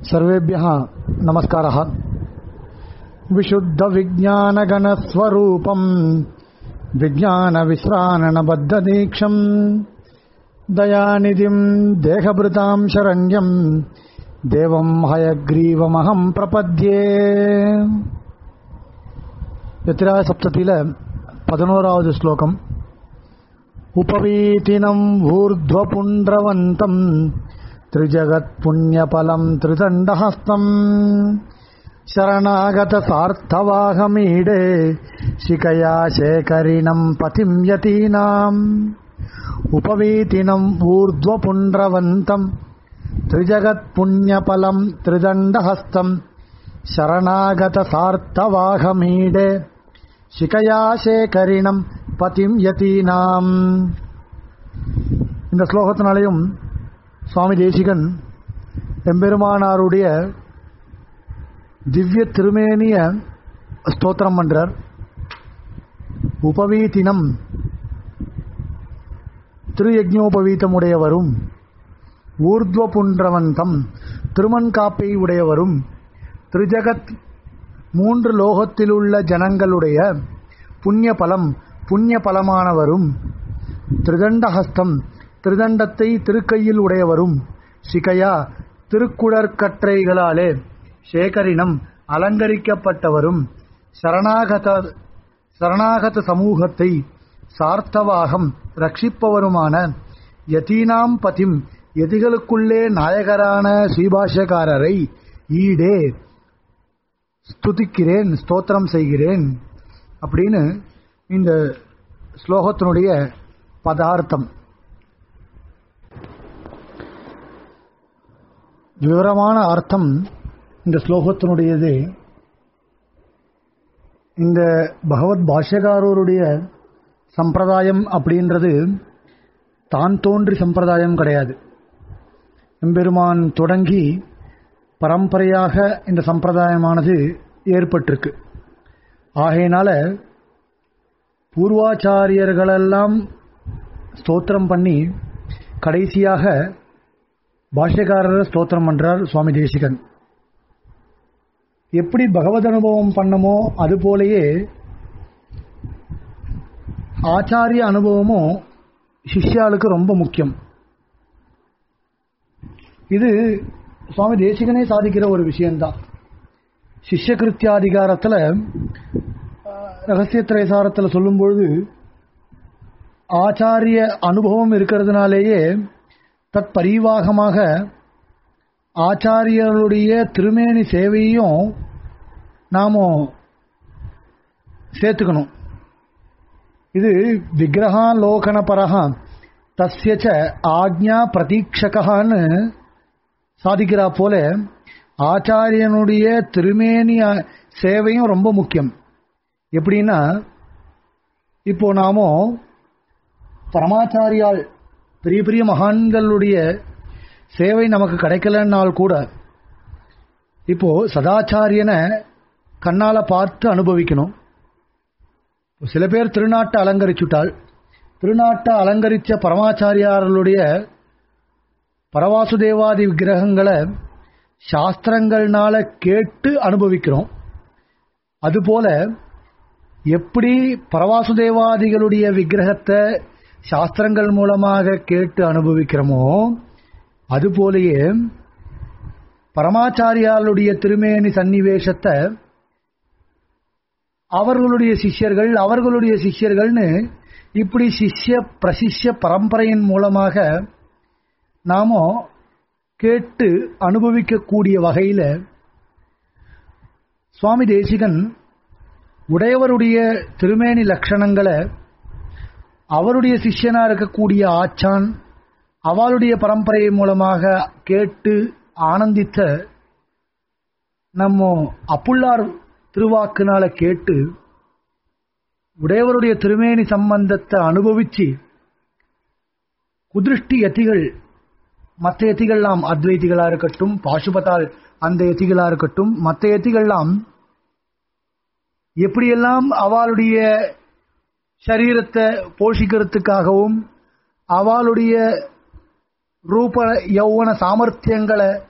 सर्वेभ्यः नमस्कारः विशुद्धविज्ञानगणस्वरूपम् विज्ञानविश्राणबद्धदीक्षम् दयानिधिम् देहभृताम् शरण्यम् देवम् हयग्रीवमहम् प्रपद्ये எத்திராய சப்தத்தில பதினோராவது ஸ்லோகம் உபவீதினம் ஊர்ಧ್ವபுண்ட்ரவந்தம் त्रिजगत् पुण्यफलम् त्रिदण्डहस्तम् शरणागत सार्थवाहमीडे शिकया शेखरिणम् पतिम् यतीनाम् उपवीतिनम् ऊर्ध्वपुण्ड्रवन्तम् त्रिजगत् पुण्यफलम् त्रिदण्डहस्तम् शरणागत सार्थवाहमीडे शिकया शेखरिणம் பதிம் யதீனாம் இந்த ஸ்லோகத்தினாலையும் சுவாமி தேசிகன் எம்பெருமானாருடைய திவ்ய திருமேனிய ஸ்தோத்திரம் பண்றார் உபவீதினம் திருயஜ்ஞோபவீதமுடையவரும் ஊர்துவ புன்றவந்தம் திருமண்காப்பை உடையவரும் திருஜகத் மூன்று லோகத்திலுள்ள ஜனங்களுடைய புண்ணிய பலம் புண்ணிய பலமானவரும் திருதண்டஹஸ்தம் திருதண்டத்தை திருக்கையில் உடையவரும் சிகையா திருக்குழற்கற்றைகளாலே சேகரினம் அலங்கரிக்கப்பட்டவரும் சரணாகத சரணாகத சமூகத்தை சார்த்தவாகம் ரட்சிப்பவருமான யதீனாம் பதிம் எதிகளுக்குள்ளே நாயகரான ஸ்ரீபாஷ்யக்காரரை ஈடே ஸ்துதிக்கிறேன் ஸ்தோத்திரம் செய்கிறேன் அப்படின்னு இந்த ஸ்லோகத்தினுடைய பதார்த்தம் விவரமான அர்த்தம் இந்த ஸ்லோகத்தினுடையது இந்த பகவத் பாஷ்யகாரருடைய சம்பிரதாயம் அப்படின்றது தான் தோன்றி சம்பிரதாயம் கிடையாது எம்பெருமான் தொடங்கி பரம்பரையாக இந்த சம்பிரதாயமானது ஏற்பட்டிருக்கு ஆகையினால பூர்வாச்சாரியர்களெல்லாம் ஸ்தோத்திரம் பண்ணி கடைசியாக பாஷ்யக்காரர் ஸ்தோத்திரம் பண்றார் சுவாமி தேசிகன் எப்படி பகவத் அனுபவம் பண்ணமோ அது போலயே ஆச்சாரிய அனுபவமும் சிஷ்யாளுக்கு ரொம்ப முக்கியம் இது சுவாமி தேசிகனே சாதிக்கிற ஒரு விஷயம்தான் சிஷ்ய கிருத்தியாதிகாரத்தில் ரகசிய திரைசாரத்தில் சொல்லும்பொழுது ஆச்சாரிய அனுபவம் இருக்கிறதுனாலேயே தத் பரிவாகமாக ஆச்சாரியர்களுடைய திருமேனி சேவையும் நாம சேர்த்துக்கணும் இது விக்கிரகாலோகன பரகா தஸ்யச்ச ஆக்ஞா பிரதீட்சகான்னு சாதிக்கிறா போல ஆச்சாரியனுடைய திருமேனி சேவையும் ரொம்ப முக்கியம் எப்படின்னா இப்போ நாம பரமாச்சாரியால் பெரிய பெரிய மகான்களுடைய சேவை நமக்கு கிடைக்கலன்னால் கூட இப்போ சதாச்சாரியனை கண்ணால பார்த்து அனுபவிக்கணும் சில பேர் திருநாட்டை அலங்கரிச்சுட்டால் திருநாட்டை அலங்கரிச்ச பரமாச்சாரியார்களுடைய பரவாசுதேவாதி விக்கிரகங்களை சாஸ்திரங்கள்னால கேட்டு அனுபவிக்கிறோம் அதுபோல எப்படி பரவாசுதேவாதிகளுடைய விக்கிரகத்தை சாஸ்திரங்கள் மூலமாக கேட்டு அனுபவிக்கிறோமோ அதுபோலயே பரமாச்சாரியாளுடைய திருமேனி சன்னிவேஷத்தை அவர்களுடைய சிஷ்யர்கள் அவர்களுடைய சிஷ்யர்கள்னு இப்படி சிஷ்ய பிரசிஷ்ய பரம்பரையின் மூலமாக நாம கேட்டு அனுபவிக்கக்கூடிய வகையில் சுவாமி தேசிகன் உடையவருடைய திருமேனி லட்சணங்களை அவருடைய சிஷ்யனா இருக்கக்கூடிய ஆச்சான் அவளுடைய பரம்பரை மூலமாக கேட்டு ஆனந்தித்த நம்ம அப்புள்ளார் திருவாக்குனால கேட்டு உடையவருடைய திருமேனி சம்பந்தத்தை அனுபவிச்சு குதிருஷ்டி யதிகள் மற்ற யதிகள்லாம் அத்வைதிகளா இருக்கட்டும் பாசுபதால் அந்த யதிகளா இருக்கட்டும் மற்ற யதிகள்லாம் எப்படியெல்லாம் அவளுடைய சரீரத்தை போஷிக்கிறதுக்காகவும் அவளுடைய ரூப யௌவன சாமர்த்தியங்களை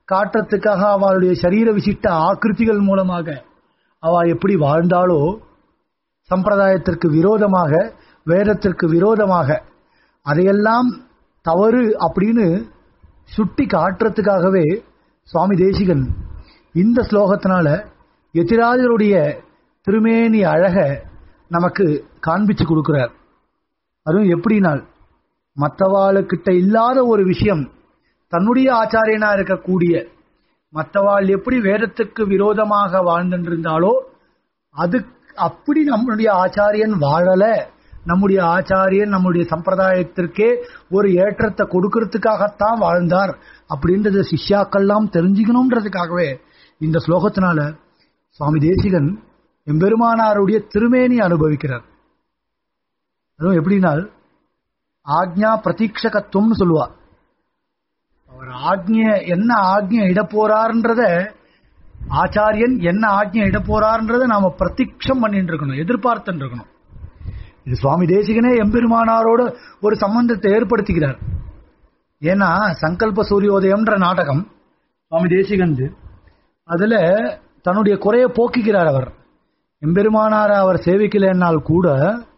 காட்டுறதுக்காக அவளுடைய சரீர விசிட்ட ஆக்கிருத்திகள் மூலமாக அவ எப்படி வாழ்ந்தாலோ சம்பிரதாயத்திற்கு விரோதமாக வேதத்திற்கு விரோதமாக அதையெல்லாம் தவறு அப்படின்னு சுட்டி காட்டுறதுக்காகவே சுவாமி தேசிகன் இந்த ஸ்லோகத்தினால எதிராஜருடைய திருமேனி அழக நமக்கு காண்பிச்சு கொடுக்கிறார் அதுவும் எப்படினால் மற்றவாளுக்கிட்ட இல்லாத ஒரு விஷயம் தன்னுடைய ஆச்சாரியனா இருக்கக்கூடிய மற்றவாள் எப்படி வேதத்துக்கு விரோதமாக வாழ்ந்துருந்தாலோ அது அப்படி நம்முடைய ஆச்சாரியன் வாழல நம்முடைய ஆச்சாரியன் நம்முடைய சம்பிரதாயத்திற்கே ஒரு ஏற்றத்தை கொடுக்கறதுக்காகத்தான் வாழ்ந்தார் அப்படின்றத சிஷ்யாக்கள்லாம் தெரிஞ்சுக்கணும்ன்றதுக்காகவே இந்த ஸ்லோகத்தினால சுவாமி தேசிகன் எம்பெருமானாருடைய திருமேனி அனுபவிக்கிறார் அதுவும் எப்படினால் ஆக்ஞா பிரதீட்சகத்துவம்னு சொல்லுவா அவர் ஆக்ஞ என்ன ஆக்ஞை இட போறாருன்றத ஆச்சாரியன் என்ன ஆக்ஞை இட போறாருன்றத நாம பிரதீட்சம் பண்ணிட்டு இருக்கணும் எதிர்பார்த்துட்டு இருக்கணும் இது சுவாமி தேசிகனே எம்பெருமானாரோட ஒரு சம்பந்தத்தை ஏற்படுத்திக்கிறார் ஏன்னா சங்கல்ப சூரியோதயம்ன்ற நாடகம் சுவாமி தேசிகந்து அதுல தன்னுடைய குறைய போக்கிக்கிறார் அவர் எம்பெருமானார அவர் சேவிக்கலைன்னால் கூட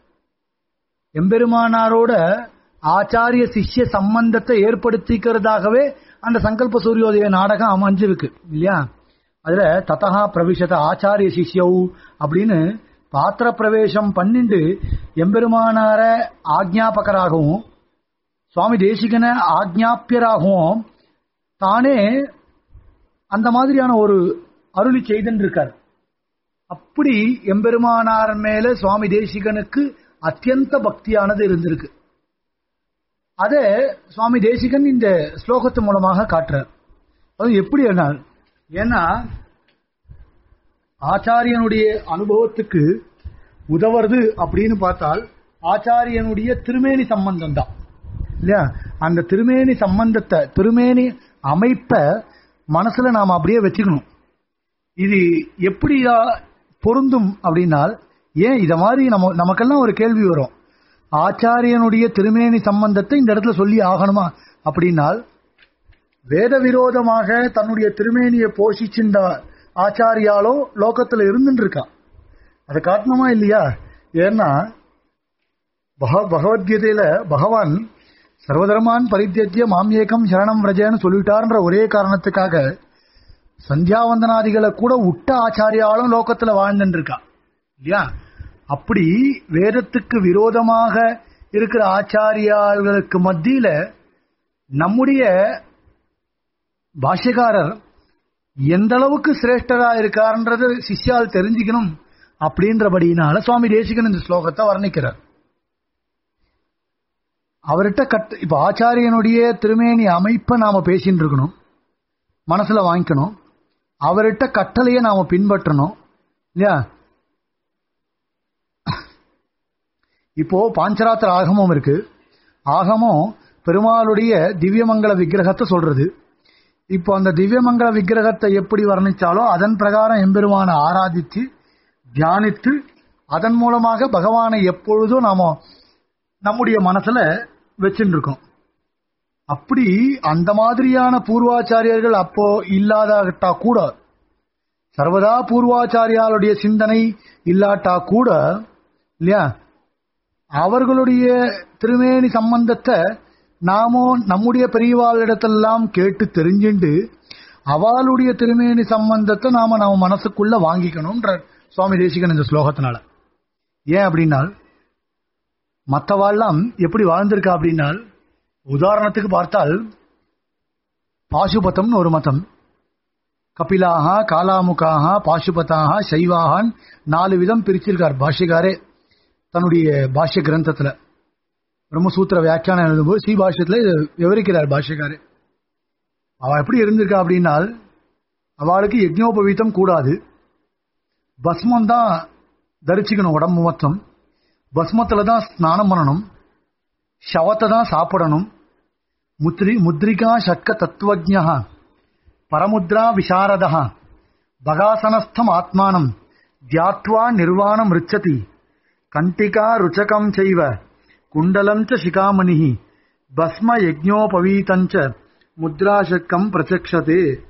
எம்பெருமானாரோட ஆச்சாரிய சிஷ்ய சம்பந்தத்தை ஏற்படுத்திக்கிறதாகவே அந்த சங்கல்ப சூரியோதய நாடகம் அமைஞ்சிருக்கு இல்லையா அதுல ததா பிரவிசத ஆச்சாரிய சிஷ்யவு அப்படின்னு பாத்திர பிரவேசம் பண்ணிண்டு எம்பெருமானார ஆக்ஞாபகராகவும் சுவாமி தேசிகன ஆக்ஞாப்பியராகவும் தானே அந்த மாதிரியான ஒரு அருளி செய்துன்னு இருக்கார் அப்படி எம்பெருமானார் மேல சுவாமி தேசிகனுக்கு அத்தியந்த பக்தியானது இருந்திருக்கு அத சுவாமி தேசிகன் இந்த ஸ்லோகத்து மூலமாக காட்டுறார் அது எப்படி என்னால் ஏன்னா ஆச்சாரியனுடைய அனுபவத்துக்கு உதவுறது அப்படின்னு பார்த்தால் ஆச்சாரியனுடைய திருமேனி சம்பந்தம் தான் இல்லையா அந்த திருமேனி சம்பந்தத்தை திருமேனி அமைப்ப மனசுல நாம அப்படியே வச்சுக்கணும் இது எப்படியா பொருந்தும் அப்படின்னால் ஏன் இத மாதிரி நம்ம நமக்கெல்லாம் ஒரு கேள்வி வரும் ஆச்சாரியனுடைய திருமேனி சம்பந்தத்தை இந்த இடத்துல சொல்லி ஆகணுமா அப்படின்னால் வேத விரோதமாக தன்னுடைய திருமேனியை போஷிச்சுண்ட ஆச்சாரியாலும் லோகத்துல இருந்துட்டு இருக்கா அதை காட்டணுமா இல்லையா ஏன்னா பக பகவத்கீதையில பகவான் சர்வதர்மான் பரித்தியத்திய மாமியேக்கம் சரணம் ரஜன்னு சொல்லிட்டார்ன்ற ஒரே காரணத்துக்காக சந்தியாவந்தனாதிகளை கூட விட்ட ஆச்சாரியாலும் லோகத்துல வாழ்ந்துட்டு இருக்கா இல்லையா அப்படி வேதத்துக்கு விரோதமாக இருக்கிற ஆச்சாரியார்களுக்கு மத்தியில நம்முடைய பாஷ்யக்காரர் எந்த அளவுக்கு சிரேஷ்டரா இருக்காருன்றது சிஷ்யால் தெரிஞ்சுக்கணும் அப்படின்றபடியினால சுவாமி தேசிகன் இந்த ஸ்லோகத்தை வர்ணிக்கிறார் அவர்கிட்ட கட் இப்ப ஆச்சாரியனுடைய திருமேனி அமைப்பை நாம பேசிட்டு இருக்கணும் மனசுல வாங்கிக்கணும் அவர்கிட்ட கட்டளையை நாம பின்பற்றணும் இல்லையா இப்போ பாஞ்சராத்திர ஆகமம் இருக்கு ஆகமம் பெருமாளுடைய திவ்யமங்கல விக்கிரகத்தை சொல்றது இப்போ அந்த திவ்யமங்கல விக்கிரகத்தை எப்படி வர்ணிச்சாலோ அதன் பிரகாரம் எம்பெருமானை ஆராதித்து தியானித்து அதன் மூலமாக பகவானை எப்பொழுதும் நாம நம்முடைய மனசுல வச்சுட்டு இருக்கோம் அப்படி அந்த மாதிரியான பூர்வாச்சாரியர்கள் அப்போ இல்லாதட்டா கூட சர்வதா பூர்வாச்சாரியாளுடைய சிந்தனை இல்லாட்டா கூட இல்லையா அவர்களுடைய திருமேனி சம்பந்தத்தை நாமோ நம்முடைய பெரியவாளிடத்தெல்லாம் கேட்டு தெரிஞ்சுண்டு அவளுடைய திருமேனி சம்பந்தத்தை நாம நம்ம மனசுக்குள்ள வாங்கிக்கணும்ன்ற சுவாமி தேசிகன் இந்த ஸ்லோகத்தினால ஏன் அப்படின்னால் மற்றவாள்லாம் எப்படி வாழ்ந்திருக்கா அப்படின்னால் உதாரணத்துக்கு பார்த்தால் பாசுபதம்னு ஒரு மதம் கபிலாக காலாமுகாக பாசுபதாக சைவாகான் நாலு விதம் பிரிச்சிருக்கார் பாஷ்யக்காரே தன்னுடைய பாஷ்ய கிரந்தத்துல பிரம்மசூத்திர வியாக்கியானம் எழுதும்போது ஸ்ரீ பாஷ்யத்துல இதை விவரிக்கிறார் பாஷ்யக்காரு அவ எப்படி இருந்திருக்கா அப்படின்னால் அவளுக்கு யஜ்னோபவீதம் கூடாது பஸ்மம் தான் தரிச்சுக்கணும் உடம்பு மொத்தம் பஸ்மத்துல தான் ஸ்நானம் பண்ணணும் ஷவத்தை தான் சாப்பிடணும் முத்ரி முத்ரிகா ஷட்க தத்துவஜா பரமுத்ரா விசாரதா பகாசனஸ்தம் ஆத்மானம் தியாத்வா நிர்வாணம் ரிச்சதி கண்டிகா ருச்சகம் செய்வ குண்டலம் ச சிகாமணி பஸ்ம யஜ்ஞோபவீதஞ்ச முத்ராசக்கம் பிரச்சக்ஷதே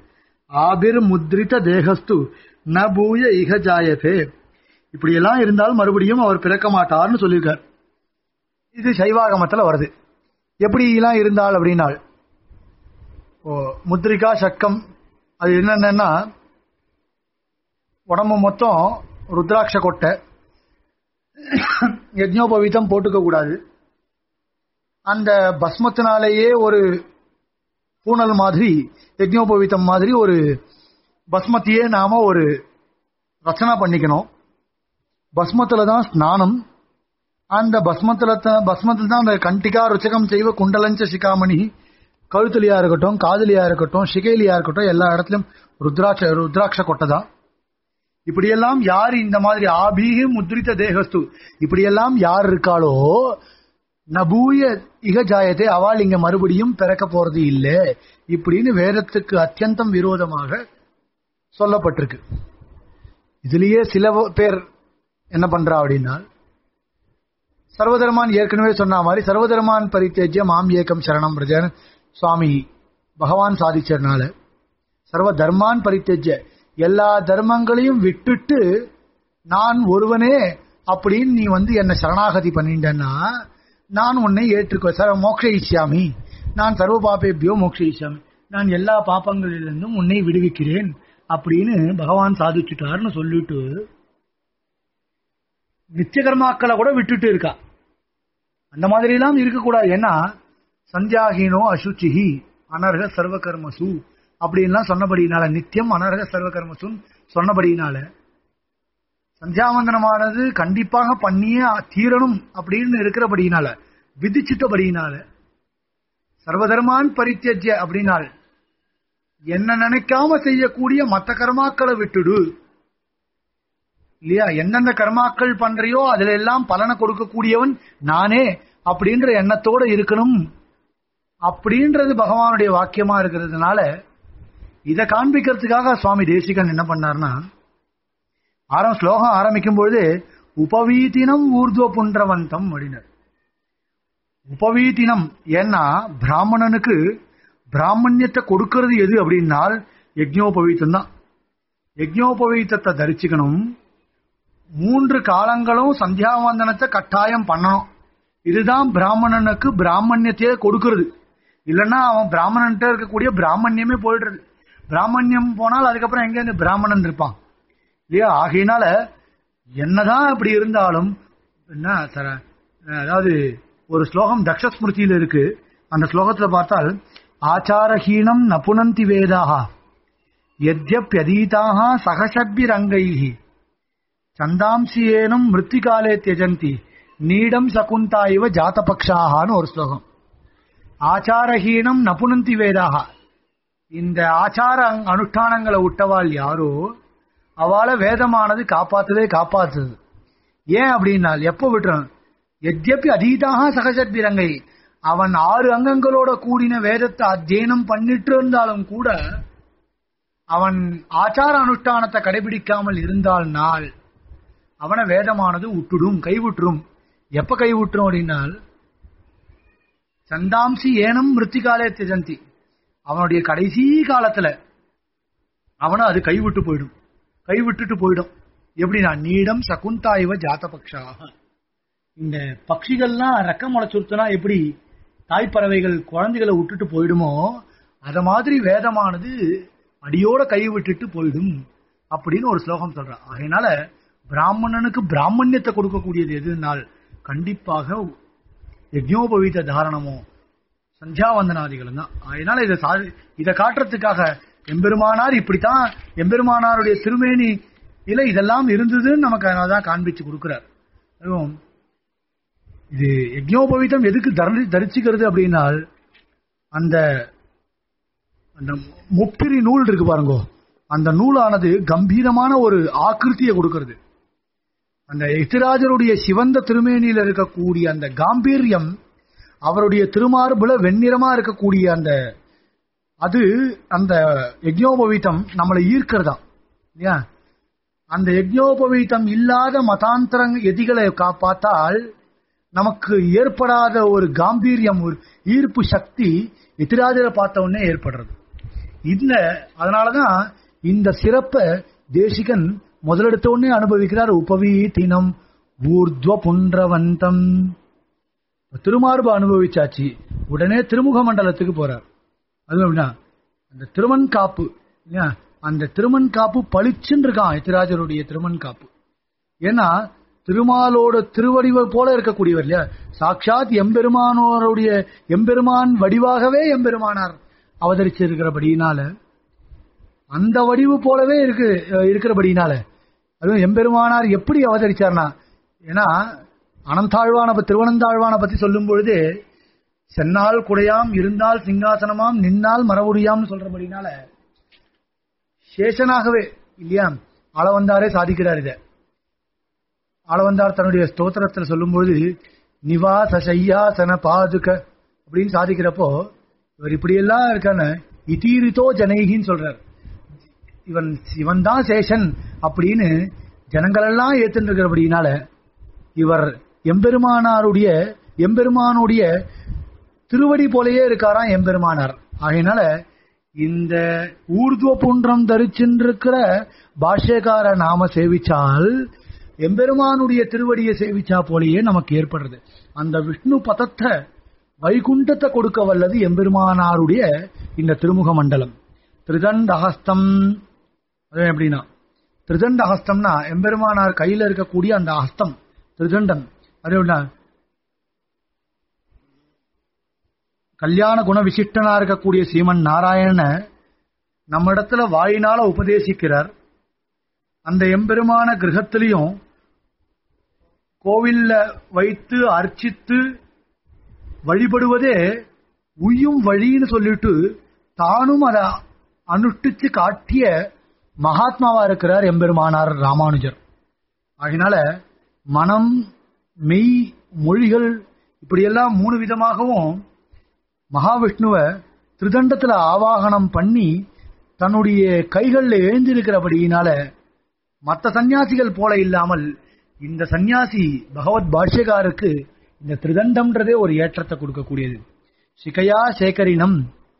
ஆபிர் முத்ரித தேகஸ்து ந பூய இக ஜாயதே இப்படியெல்லாம் இருந்தால் மறுபடியும் அவர் பிறக்க மாட்டார்னு சொல்லியிருக்கார் இது சைவாகமத்துல வருது எப்படி எல்லாம் இருந்தால் அப்படின்னால் ஓ முத்ரிகா சக்கம் அது என்னென்னா உடம்பு மொத்தம் ருத்ராட்ச கொட்டை யஜ்னோபவீதம் போட்டுக்க கூடாது அந்த பஸ்மத்தினாலேயே ஒரு பூனல் மாதிரி யஜ்னோபவீதம் மாதிரி ஒரு பஸ்மத்தையே நாம ஒரு ரச்சனா பண்ணிக்கணும் பஸ்மத்துல தான் ஸ்நானம் அந்த பஸ்மத்துல த- பஸ்மத்துல தான் அந்த கண்டிகா ருச்சகம் செய்வ குண்டலஞ்ச சிகாமணி கழுத்துலியா இருக்கட்டும் காதலியா இருக்கட்டும் சிகைலியா இருக்கட்டும் எல்லா இடத்துலயும் ருத்ராட்ச ருத்ராட்ச கொட்டை தான் இப்படியெல்லாம் யார் இந்த மாதிரி ஆபீக முத்ரித தேகஸ்து இப்படியெல்லாம் யார் இருக்காளோ நபூய இக ஜாயத்தை அவள் இங்க மறுபடியும் பிறக்க போறது இல்ல இப்படின்னு வேதத்துக்கு அத்தியந்தம் விரோதமாக சொல்லப்பட்டிருக்கு இதுலயே சில பேர் என்ன பண்றா அப்படின்னா சர்வதர்மான் ஏற்கனவே சொன்ன மாதிரி சர்வதர்மான் பரித்தேஜ்ய மாம் ஏகம் சரணம் பிரஜன் சுவாமி பகவான் சாதிச்சதுனால சர்வ தர்மான் பரித்தேஜ்ய எல்லா தர்மங்களையும் விட்டுட்டு நான் ஒருவனே அப்படின்னு நீ வந்து என்ன சரணாகதி பண்ணிட்டன்னா நான் உன்னை ஏற்றுக்கோ சர மோக்ஷயிச்சாமி நான் சர்வ பாப்பேபியோ மோக்ஷயிச்சாமி நான் எல்லா பாப்பங்களிலிருந்தும் உன்னை விடுவிக்கிறேன் அப்படின்னு பகவான் சாதிச்சுட்டார்னு சொல்லிட்டு நித்திய கர்மாக்களை கூட விட்டுட்டு இருக்கா அந்த மாதிரி எல்லாம் இருக்கக்கூடாது ஏன்னா சந்தியாகீனோ அசுச்சிஹி அனர்ஹ சர்வ கர்மசு அப்படின்லாம் சொன்னபடினால நித்தியம் அனர்ஹ சர்வ கர்மசுன்னு சொன்னபடினால சந்தியாவந்தனமானது கண்டிப்பாக பண்ணியே தீரணும் அப்படின்னு இருக்கிறபடினால விதிச்சிட்டபடினால சர்வதர்மான் பரித்தியஜ்ய அப்படின்னால் என்ன நினைக்காம செய்யக்கூடிய மத்த கர்மாக்களை விட்டுடு இல்லையா எந்தெந்த கர்மாக்கள் பண்றியோ அதுல எல்லாம் பலனை கொடுக்கக்கூடியவன் நானே அப்படின்ற எண்ணத்தோட இருக்கணும் அப்படின்றது பகவானுடைய வாக்கியமா இருக்கிறதுனால இதை காண்பிக்கிறதுக்காக சுவாமி தேசிகன் என்ன பண்ணார்னா ஆரம் ஸ்லோகம் ஆரம்பிக்கும் பொழுது உபவீதினம் ஊர்துவ புன்றவந்தம் அப்படின்னார் உபவீதினம் ஏன்னா பிராமணனுக்கு பிராமணியத்தை கொடுக்கிறது எது அப்படின்னால் யஜ்ஞோபவீதம் தான் யஜ்ஞோபவீதத்தை தரிச்சுக்கணும் மூன்று காலங்களும் சந்தியாவந்தனத்தை கட்டாயம் பண்ணணும் இதுதான் பிராமணனுக்கு பிராமணியத்தையே கொடுக்கிறது இல்லைன்னா அவன் பிராமணன்ட்ட இருக்கக்கூடிய பிராமணியமே போயிடுறது பிராமணியம் போனால் அதுக்கப்புறம் எங்க இந்த பிராமணன் இருப்பான் இல்லையா ஆகையினால என்னதான் இப்படி இருந்தாலும் என்ன சர அதாவது ஒரு ஸ்லோகம் தக்ஷஸ்மிருதியில இருக்கு அந்த ஸ்லோகத்துல பார்த்தால் ஆச்சாரஹீனம் நபுனந்தி வேதாக எத்யப்யதீதாக சகசபிரங்கைஹி சந்தாம்சியேனும் மிருத்திகாலே தியஜந்தி நீடம் சகுந்தா இவ ஜாத்தபக்ஷாகான்னு ஒரு ஸ்லோகம் ஆச்சாரஹீனம் நபுனந்தி வேதாக இந்த ஆச்சார அனுஷ்டானங்களை விட்டவாள் யாரோ அவளை வேதமானது காப்பாத்தவே காப்பாத்துது ஏன் அப்படின்னால் எப்போ விட்டுறான் எத்யப்பி அதீதாக சகசத்பிரங்கை அவன் ஆறு அங்கங்களோட கூடின வேதத்தை அத்தியனம் பண்ணிட்டு இருந்தாலும் கூட அவன் ஆச்சார அனுஷ்டானத்தை கடைபிடிக்காமல் இருந்தால் நாள் அவனை வேதமானது விட்டுடும் கைவிட்டுரும் எப்ப கைவிட்டுரும் அப்படின்னால் சந்தாம்சி ஏனம் மிருத்திகாலே திஜந்தி அவனுடைய கடைசி காலத்துல அவனை அது கைவிட்டு போயிடும் கைவிட்டுட்டு போயிடும் எப்படின்னா நீடம் சகுந்தா இவ ஜாத்தபக்ஷாக இந்த பட்சிகள்லாம் ரெக்க முளைச்சுருத்துனா எப்படி தாய்ப்பறவைகள் குழந்தைகளை விட்டுட்டு போயிடுமோ அத மாதிரி வேதமானது அடியோட கை விட்டுட்டு போயிடும் அப்படின்னு ஒரு ஸ்லோகம் சொல்றான் அதனால பிராமணனுக்கு பிராமணியத்தை கொடுக்கக்கூடியது எதுனால் கண்டிப்பாக யஜ்ஞோபவீத தாரணமோ சந்தியாவந்தனாதிகளும் தான் அதனால இதை சா- இதை காட்டுறதுக்காக எம்பெருமானார் இப்படித்தான் எம்பெருமானாருடைய திருமேனி இல்ல இதெல்லாம் இருந்ததுன்னு நமக்கு அதனாலதான் காண்பிச்சு கொடுக்கிறார் அதுவும் இது யஜ்ஞோபவீதம் எதுக்கு தரி- தரிசிக்கிறது அப்படின்னால் அந்த அந்த முப்பிரி நூல் இருக்கு பாருங்க அந்த நூலானது கம்பீரமான ஒரு ஆக்கிருத்தியை கொடுக்கிறது அந்த எத்திராஜருடைய சிவந்த திருமேனியில இருக்கக்கூடிய அந்த காம்பீரியம் அவருடைய திருமார்புல வெண்ணிறமா இருக்கக்கூடிய அந்த அது அந்த யஜ்ஞோபவீதம் நம்மளை ஈர்க்கிறதா இல்லையா அந்த யஜ்ஞோபவீதம் இல்லாத மதாந்தரங்க எதிகளை கா- பார்த்தால் நமக்கு ஏற்படாத ஒரு காம்பீரியம் ஒரு ஈர்ப்பு சக்தி எதிராஜரை பார்த்த உடனே ஏற்படுறது இந்த அதனாலதான் இந்த சிறப்பை தேசிகன் முதலெடுத்த உடனே அனுபவிக்கிறார் உபவீதினம் ஊர்த்வ புன்றவந்தம் திருமார்பு அனுபவிச்சாச்சு உடனே திருமுக மண்டலத்துக்கு போறார் அது எப்படின்னா அந்த திருமண் காப்பு இல்லையா அந்த திருமண் காப்பு பளிச்சுன்னு இருக்கான் எத்திராஜருடைய திருமண் காப்பு ஏன்னா திருமாலோட திருவடிவ போல இருக்கக்கூடியவர் இல்லையா சாட்சாத் எம்பெருமானோருடைய எம்பெருமான் வடிவாகவே எம்பெருமானார் அவதரிச்சிருக்கிறபடியினால அந்த வடிவு போலவே இருக்கு இருக்கிறபடினால அதுவும் எம்பெருமானார் எப்படி அவதரிச்சார்னா ஏன்னா அனந்தாழ்வான திருவனந்தாழ்வான பத்தி சொல்லும் பொழுது சென்னால் குடையாம் இருந்தால் சிங்காசனமாம் நின்னால் மரபுடியாம்னு சொல்றபடினால சேஷனாகவே இல்லையா அளவந்தாரே சாதிக்கிறார் இத அளவந்தார் தன்னுடைய ஸ்தோத்திரத்தில் சொல்லும்பொழுது நிவாச சையாசன பாதுக அப்படின்னு சாதிக்கிறப்போ இவர் இப்படியெல்லாம் இருக்கான இதீரித்தோ ஜனைகின்னு சொல்றார் இவன் இவன் தான் சேஷன் அப்படின்னு ஜனங்களெல்லாம் ஏத்துட்டு இருக்கிறபடினால இவர் எம்பெருமானாருடைய எம்பெருமானுடைய திருவடி போலயே இருக்காராம் எம்பெருமானார் ஆகையினால இந்த ஊர்துவ புன்றம் தரிச்சின்றிருக்கிற பாஷ்யக்கார நாம சேவிச்சால் எம்பெருமானுடைய திருவடியை சேவிச்சா போலயே நமக்கு ஏற்படுறது அந்த விஷ்ணு பதத்தை வைகுண்டத்தை கொடுக்க வல்லது எம்பெருமானாருடைய இந்த திருமுக மண்டலம் திருதண்டஹஸ்தம் அது எப்படின்னா திருதண்ட ஹஸ்தம்னா எம்பெருமானார் கையில இருக்கக்கூடிய அந்த ஹஸ்தம் திருதண்டம் அது எப்படின்னா கல்யாண குண விசிஷ்டனா இருக்கக்கூடிய சீமன் நாராயண நம்ம இடத்துல வாயினால உபதேசிக்கிறார் அந்த எம்பெருமான கிரகத்திலையும் கோவில்ல வைத்து அர்ச்சித்து வழிபடுவதே உய்யும் வழின்னு சொல்லிட்டு தானும் அதை அனுஷ்டிச்சு காட்டிய மகாத்மாவா இருக்கிறார் எம்பெருமானார் ராமானுஜர் அதனால மனம் மெய் மொழிகள் இப்படியெல்லாம் மூணு விதமாகவும் மகாவிஷ்ணுவை திருதண்டத்துல ஆவாகனம் பண்ணி தன்னுடைய கைகள்ல எழுந்திருக்கிறபடியினால மற்ற சந்நியாசிகள் போல இல்லாமல் இந்த சந்நியாசி பகவத் பாஷ்யகாருக்கு இந்த திருதண்டம்ன்றதே ஒரு ஏற்றத்தை கொடுக்கக்கூடியது சிகையா சேகரினம்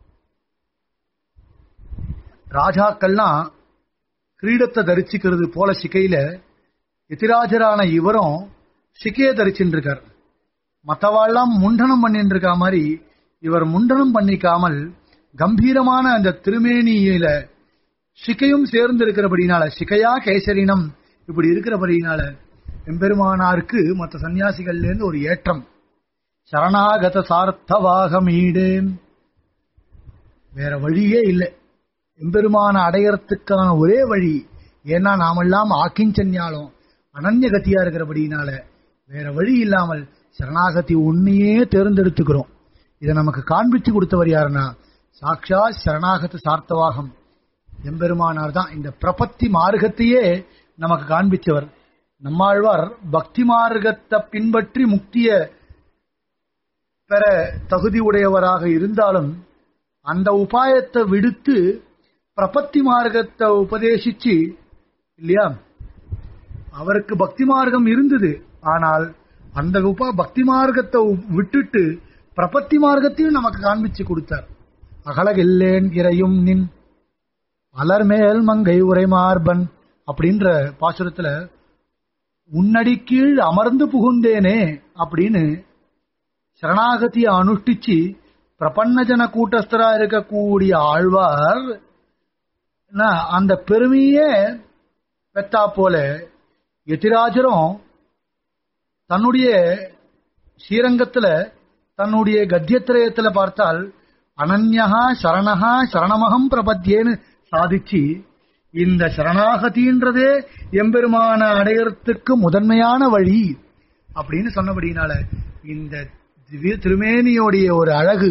ராஜாக்கள்லாம் கிரீடத்தை தரிச்சுக்கிறது போல சிகையில எதிராஜரான இவரும் சிகையை தரிச்சுட்டு இருக்கார் மற்றவாள்லாம் முண்டனம் பண்ணிட்டு இருக்கா மாதிரி இவர் முண்டனம் பண்ணிக்காமல் கம்பீரமான அந்த திருமேனியில சிகையும் சேர்ந்து இருக்கிறபடினால சிகையா கேசரினம் இப்படி இருக்கிறபடினால எம்பெருமானாருக்கு மற்ற சன்னியாசிகள்ல இருந்து ஒரு ஏற்றம் சரணாகத சார்த்தவாக மீடு வேற வழியே இல்லை எம்பெருமான அடையறதுக்கான ஒரே வழி ஏன்னா நாமெல்லாம் ஆக்கிஞ்சன்யாலும் அனன்ய கத்தியா இருக்கிறபடினால வேற வழி இல்லாமல் சரணாகதி உன்னையே தேர்ந்தெடுத்துக்கிறோம் இதை நமக்கு காண்பிச்சு கொடுத்தவர் யாருன்னா சாட்சா சரணாகத சார்த்தவாகம் எம்பெருமானார் தான் இந்த பிரபத்தி மார்க்கத்தையே நமக்கு காண்பிச்சவர் நம்மாழ்வார் பக்தி மார்க்கத்தை பின்பற்றி முக்திய பெற தகுதி உடையவராக இருந்தாலும் அந்த உபாயத்தை விடுத்து பிரபத்தி மார்க்கத்தை உபதேசிச்சு இல்லையா அவருக்கு பக்தி மார்க்கம் இருந்தது ஆனால் அந்த உபா பக்தி மார்க்கத்தை விட்டுட்டு பிரபத்தி மார்க்கத்தையும் நமக்கு காண்பிச்சு கொடுத்தார் அகலகில்லேன் இறையும் நின் அலர்மேல் மங்கை உரை மார்பன் அப்படின்ற பாசுரத்துல உன்னடி கீழ் அமர்ந்து புகுந்தேனே அப்படின்னு சரணாகதியை அனுஷ்டிச்சு பிரபன்னஜன கூட்டஸ்தரா இருக்கக்கூடிய ஆழ்வார் அந்த பெருமையே பெத்தா போல எதிராஜரும் தன்னுடைய ஸ்ரீரங்கத்துல தன்னுடைய கத்தியத்திரயத்துல பார்த்தால் அனன்யகா சரணகா சரணமகம் பிரபத்தியேன்னு சாதிச்சு இந்த சரணாகதின்றதே எம்பெருமான அடையறதுக்கு முதன்மையான வழி அப்படின்னு சொன்னபடினால இந்த திவ்ய திருமேனியோடைய ஒரு அழகு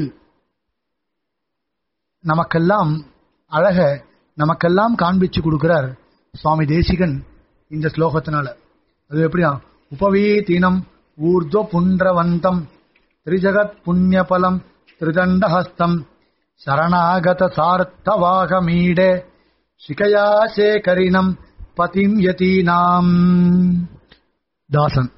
நமக்கெல்லாம் அழக நமக்கெல்லாம் காண்பிச்சு கொடுக்கிறார் சுவாமி தேசிகன் இந்த ஸ்லோகத்தினால அது எப்படியா உபவீதீனம் ஊர்துவ புன்றவந்தம் திரிஜகத் புண்ணியபலம் திருதண்டஹஸ்தம் சரணாகத சார்த்தவாகமீடே சிகையா சேகரினம் பதிம் யதீனாம் தாசன்